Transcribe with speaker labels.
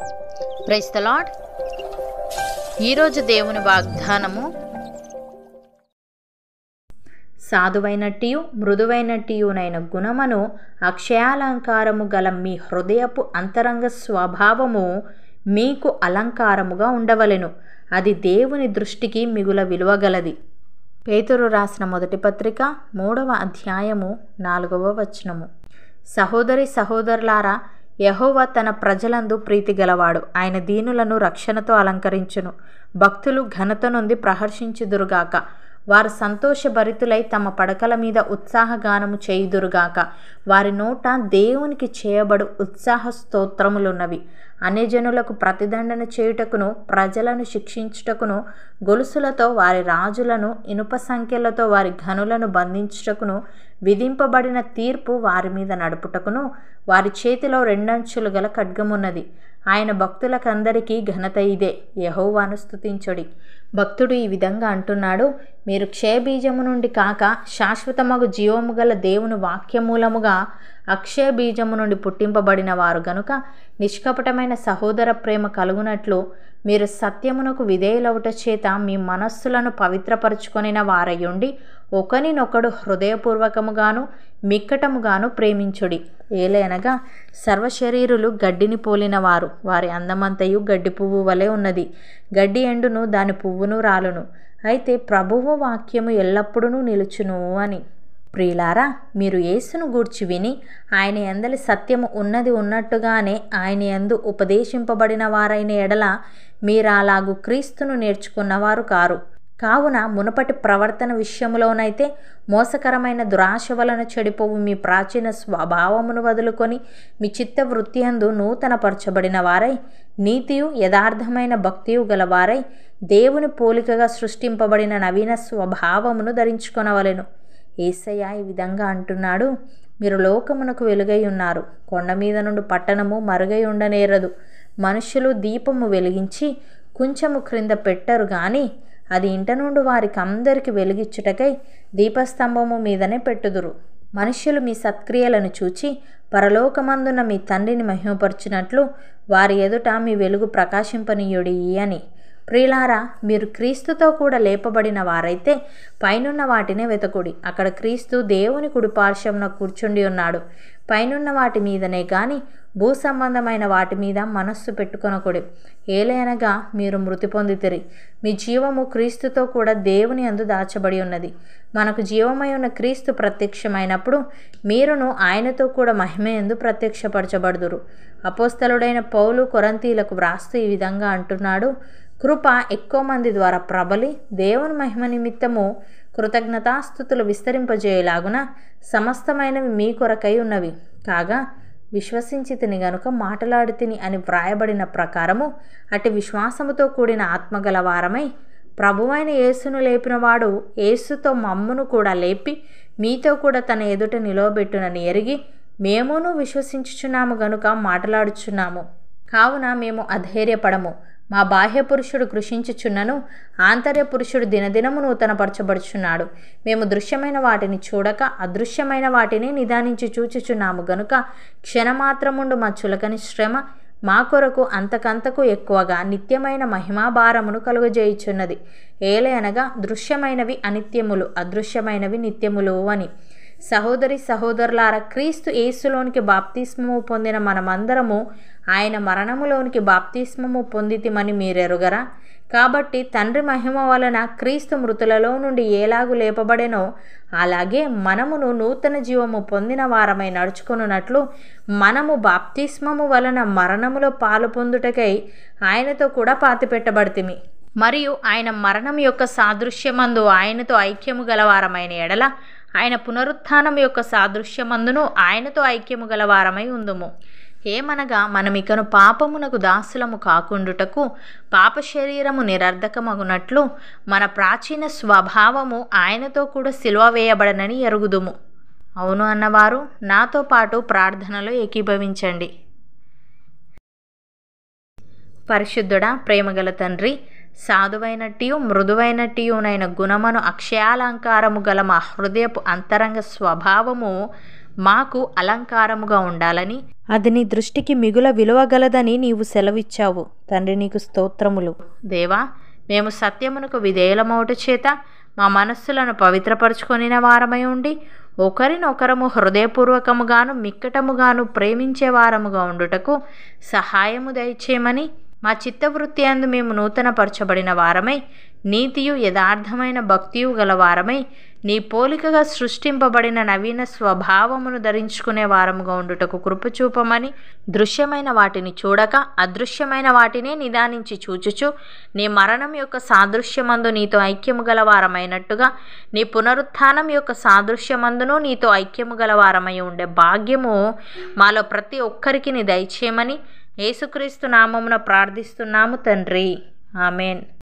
Speaker 1: price the lord ఈరోజు దేవుని వాగ్దానము సాధువైనట్టియు మృదువైనట్టియునైన గుణమును అక్షయాలంకారము గల మీ హృదయపు అంతరంగ స్వభావము మీకు అలంకారముగా ఉండవలెను అది దేవుని దృష్టికి మిగుల విలువగలది పేతురు రాసిన మొదటి పత్రిక మూడవ అధ్యాయము నాలుగవ వచనము సహోదరి సహోదరులారా యహోవా తన ప్రజలందు ప్రీతి గలవాడు ఆయన దీనులను రక్షణతో అలంకరించును భక్తులు ఘనత నొంది ప్రహర్షించుదురుగాక వారు సంతోషభరితులై తమ పడకల మీద ఉత్సాహగానము చేయుదురుగాక వారి నోట దేవునికి చేయబడు ఉత్సాహ స్తోత్రములున్నవి అన్యజనులకు ప్రతిదండన చేయుటకును ప్రజలను శిక్షించుటకును గొలుసులతో వారి రాజులను ఇనుప సంఖ్యలతో వారి ఘనులను బంధించుటకును విధింపబడిన తీర్పు వారి మీద నడుపుటకును వారి చేతిలో రెండంచులు గల ఖడ్గమున్నది ఆయన భక్తులకందరికీ ఘనత ఇదే యహోవాను స్తుతించుడి భక్తుడు ఈ విధంగా అంటున్నాడు మీరు క్షయబీజము నుండి కాక శాశ్వతమగు జీవము గల దేవుని వాక్యమూలముగా అక్షయ బీజము నుండి పుట్టింపబడిన వారు గనుక నిష్కపటమైన సహోదర ప్రేమ కలుగునట్లు మీరు సత్యమునకు విధేయులవుట చేత మీ మనస్సులను పవిత్రపరుచుకొనిన వారయ్యుండి ఒకనినొకడు హృదయపూర్వకముగాను మిక్కటముగాను ప్రేమించుడి ఏలయనగా సర్వశరీరులు గడ్డిని పోలిన వారు వారి అందమంతయు గడ్డి పువ్వు వలె ఉన్నది గడ్డి ఎండును దాని పువ్వును రాలును అయితే ప్రభువు వాక్యము ఎల్లప్పుడూ నిలుచును అని ప్రియులారా మీరు యేసును గూర్చి విని ఆయన ఎందలి సత్యము ఉన్నది ఉన్నట్టుగానే ఆయన ఎందు ఉపదేశింపబడిన వారైన ఎడల మీరు అలాగు క్రీస్తును నేర్చుకున్నవారు కారు కావున మునపటి ప్రవర్తన విషయంలోనైతే మోసకరమైన దురాశ వలన చెడిపోవు మీ ప్రాచీన స్వభావమును వదులుకొని మీ చిత్త వృత్తి అందు నూతనపరచబడిన వారై నీతియు యథార్థమైన భక్తియు గలవారై దేవుని పోలికగా సృష్టింపబడిన నవీన స్వభావమును ధరించుకొనవలెను ఏసయ్య ఈ విధంగా అంటున్నాడు మీరు లోకమునకు వెలుగై ఉన్నారు కొండ మీద నుండి పట్టణము మరుగై ఉండనేరదు మనుషులు దీపము వెలిగించి కొంచెము క్రింద పెట్టరు గాని అది ఇంట నుండి వారికి అందరికి వెలిగిచ్చుటకై దీపస్తంభము మీదనే పెట్టుదురు మనుష్యులు మీ సత్క్రియలను చూచి పరలోకమందున మీ తండ్రిని మహిమపరచినట్లు వారి ఎదుట మీ వెలుగు ప్రకాశింపనీయుడి అని ప్రియులారా మీరు క్రీస్తుతో కూడా లేపబడిన వారైతే పైనున్న వాటినే వెతకుడి అక్కడ క్రీస్తు దేవుని కుడి పార్శ్వంన కూర్చుండి ఉన్నాడు పైనున్న వాటి మీదనే గాని భూ సంబంధమైన వాటి మీద మనస్సు పెట్టుకొనకుడి ఏలైనగా మీరు మృతి పొందితిరి మీ జీవము క్రీస్తుతో కూడా దేవుని అందు దాచబడి ఉన్నది మనకు జీవమై ఉన్న క్రీస్తు ప్రత్యక్షమైనప్పుడు మీరును ఆయనతో కూడా మహిమ ఎందు ప్రత్యక్షపరచబడుదురు అపోస్తలుడైన పౌలు కొరంతీలకు వ్రాస్తూ ఈ విధంగా అంటున్నాడు కృప ఎక్కువ మంది ద్వారా ప్రబలి దేవుని మహిమ నిమిత్తము కృతజ్ఞతాస్థుతులు విస్తరింపజేయలాగున సమస్తమైనవి మీ కొరకై ఉన్నవి కాగా విశ్వసించి తిని గనుక మాటలాడి తిని అని వ్రాయబడిన ప్రకారము అటు విశ్వాసముతో కూడిన ఆత్మగల వారమై ప్రభువైన యేసును లేపినవాడు యేసుతో మమ్మును కూడా లేపి మీతో కూడా తన ఎదుట నిలవబెట్టునని ఎరిగి మేమును విశ్వసించుచున్నాము గనుక మాటలాడుచున్నాము కావున మేము అధైర్యపడము మా బాహ్య పురుషుడు కృషించుచున్నను ఆంతర్య పురుషుడు దినదినము నూతనపరచబడుచున్నాడు మేము దృశ్యమైన వాటిని చూడక అదృశ్యమైన వాటిని నిదానించి చూచుచున్నాము గనుక క్షణమాత్రముండు మా చులకని శ్రమ మా కొరకు అంతకంతకు ఎక్కువగా నిత్యమైన మహిమాభారమును కలుగజేయుచున్నది ఏలే అనగా దృశ్యమైనవి అనిత్యములు అదృశ్యమైనవి నిత్యములు అని సహోదరి సహోదరులార క్రీస్తు యేసులోనికి బాప్తిస్మము పొందిన మనమందరము ఆయన మరణములోనికి బాప్తిస్మము పొందితిమని మీరెరుగరా కాబట్టి తండ్రి మహిమ వలన క్రీస్తు మృతులలో నుండి ఏలాగు లేపబడెనో అలాగే మనమును నూతన జీవము పొందిన వారమై నడుచుకొనున్నట్లు మనము బాప్తిస్మము వలన మరణములో పాలు పొందుటకై ఆయనతో కూడా పాతిపెట్టబడితిమి మరియు ఆయన మరణం యొక్క సాదృశ్యమందు ఆయనతో ఐక్యము గలవారమైన ఎడల ఆయన పునరుత్థానం యొక్క సాదృశ్యమందును ఆయనతో ఐక్యము గలవారమై ఉందుము ఏమనగా మనమికను పాపమునకు దాసులము కాకుండుటకు పాప శరీరము నిరర్ధకమగునట్లు మన ప్రాచీన స్వభావము ఆయనతో కూడా సిలువ వేయబడనని ఎరుగుదుము అవును అన్నవారు నాతో పాటు ప్రార్థనలో ఏకీభవించండి పరిశుద్ధుడా ప్రేమగల తండ్రి సాధువైనట్టియు మృదువైనట్టియునైన గుణమును అక్షయాలంకారము గల మా హృదయపు అంతరంగ స్వభావము మాకు అలంకారముగా ఉండాలని అది నీ దృష్టికి మిగుల విలువగలదని నీవు సెలవిచ్చావు తండ్రి నీకు స్తోత్రములు దేవా మేము సత్యమునకు విధేయులమవుట చేత మా మనస్సులను పవిత్రపరచుకొనిన వారమై ఉండి ఒకరినొకరము హృదయపూర్వకముగాను మిక్కటముగాను ప్రేమించే వారముగా ఉండుటకు సహాయము దయచేయమని మా చిత్తవృత్తి అందు మేము నూతనపరచబడిన వారమై నీతియు యథార్థమైన భక్తియు గల వారమై నీ పోలికగా సృష్టింపబడిన నవీన స్వభావమును ధరించుకునే వారముగా ఉండుటకు కృపచూపమని దృశ్యమైన వాటిని చూడక అదృశ్యమైన వాటినే నిదానించి చూచుచు నీ మరణం యొక్క సాదృశ్యమందు నీతో ఐక్యము గల వారమైనట్టుగా నీ పునరుత్థానం యొక్క సాదృశ్యమందును నీతో ఐక్యము గల వారమై ఉండే భాగ్యము మాలో ప్రతి ఒక్కరికి నీ దయచేయమని యేసుక్రీస్తు నామమున ప్రార్థిస్తున్నాము తండ్రి ఆమెన్